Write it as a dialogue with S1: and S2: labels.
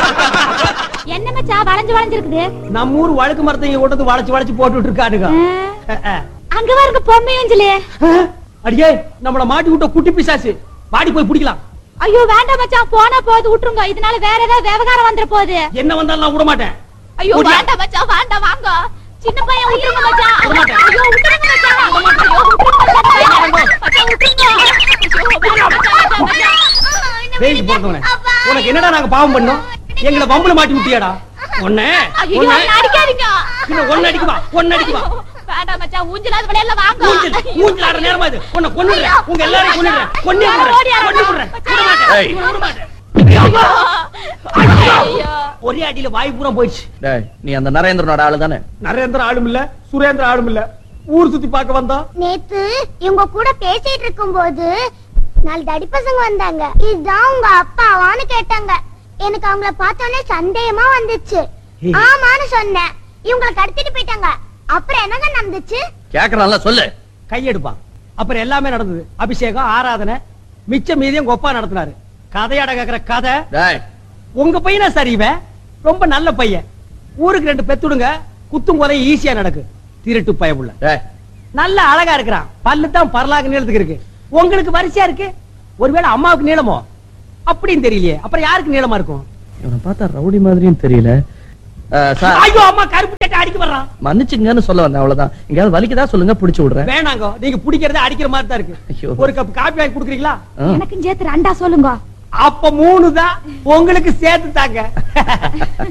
S1: என்ன மச்சான் வளைஞ்சு வளைஞ்சிருக்குது
S2: நம்ம ஊர் வழுக்கு மரத்தையும் கொண்டு வளைச்சு வளைச்சு போட்டுட்டு இருக்கானுங்க
S1: ஆ, அங்க பாருங்க பொம்மை அஞ்சலி
S2: அடியே நம்மள மாட்டி விட்ட குட்டி பிசாசு வாடி போய் பிடிக்கலாம்
S1: ஐயோ வேண்டாம் மச்சான் போனா போகுது விட்டுருங்க இதனால வேற ஏதாவது விவகாரம் வந்துட போகுது
S2: என்ன வந்தாலும் நான் விட மாட்டேன்
S1: ஐயோ
S2: விடல.
S1: வேண்டாம் மச்சான் வேண்டாம் வாங்க சின்ன பையன் விட்டுருங்க மச்சான்
S2: விட மாட்டேன்.
S1: ஐயோ விட்டுருங்க மச்சான் ஐயோ விட்டுருங்க மச்சான். மச்சான் விட்டுருங்க ஐயோ, வேண்டாம் மச்சான், மச்சான், மச்சான்.
S2: வேலைக்கு போறதவனே உனக்கு என்னடா நாங்க பாவம் பண்ணோம் எங்களை வம்புல மாட்டி விட்டியாடா ஒண்ணே
S1: ஐயோ
S2: ஒண்ணே
S1: என்ன அடிக்காதீங்க
S2: பின்ன ஒண்ணு அடிக்குமா ஒண்ணு அடிக்குமா
S1: ஐயோ, வேண்டாம் மச்சான் ஊஞ்சலாது விளையாடல வாங்க
S2: மூஞ்சில் மூஞ்சில் ஆடுற நேரமா இது உன்னை கொன்னுடுறேன் உங்க எல்லாரையும் கொன்னுடுறேன் கொன்னே
S1: யாரோ
S2: விடுறேன்
S1: ஓடியாரா?
S2: கொன்னே விடுறேன் விட மாட்டேன்
S3: ஏய்.
S2: இவனை விட மாட்டேன்
S1: ஐயோ.
S2: ஒரே அடியில வாய் பூரா போயிடுச்சு
S3: டேய் நீ அந்த நரேந்திரனோட ஆளு தானே
S2: நரேந்திர ஆளும் இல்ல சுரேந்திர ஆளும் இல்ல ஊர் சுத்தி பார்க்க வந்தா
S4: நேத்து இவங்க கூட பேசிட்டு இருக்கும்போது நாலு தடி பசங்க வந்தாங்க இதுதான் உங்க அப்பாவான்னு கேட்டாங்க எனக்கு அவங்கள பார்த்தோன்னே சந்தேகமா வந்துச்சு
S2: ஏய்.
S4: ஆமான்னு சொன்னேன் இவங்களை கடத்திட்டு போயிட்டாங்க அப்புறம் என்னங்க நடந்துச்சு
S3: கேக்குறான்ல சொல்லு
S2: கையெடுப்பா அப்புறம் எல்லாமே நடந்தது அபிஷேகம் ஆராதனை மிச்ச மீதியும் கொப்பா நடத்தினாரு கதையாட கேக்குற கதை
S3: டேய்
S2: உங்க பையனா சரி இவன் ரொம்ப நல்ல பையன் ஊருக்கு ரெண்டு பெத்துடுங்க குத்தும் குறையும் ஈஸியா நடக்கு திருட்டு பயமுள்ள
S3: டேய்
S2: நல்ல அழகா இருக்கிறான் பல்லு தான் பரலாக நீளத்துக்கு இருக்கு உங்களுக்கு வரிசையா இருக்கு ஒருவேளை அம்மாவுக்கு நீளமோ அப்படின்னு தெரியலையே அப்புறம் யாருக்கு நீளமா இருக்கும்
S3: இவனை பார்த்தா ரவுடி மாதிரியும் தெரியல அஹ், சார்
S2: ஐயோ அம்மா கருப்பு சட்டை அடிக்க வர்றான்
S3: மன்னிச்சுங்கன்னு சொல்ல வந்தேன் அவ்வளவுதான் எங்கயாவது வலிக்குதா சொல்லுங்க புடிச்சு விடுறேன்
S2: வேணாங்க நீங்க பிடிக்கிறதே அடிக்கிற மாதிரி தான் இருக்கு
S3: ஐயோ.
S2: ஒரு கப் காப்பி வாங்கி குடுக்குறீங்களா
S3: ஆ.
S1: எனக்கும் சேர்த்து ரெண்டா சொல்லுங்க
S2: அப்ப மூணு தான் உங்களுக்கு சேர்த்து தாங்க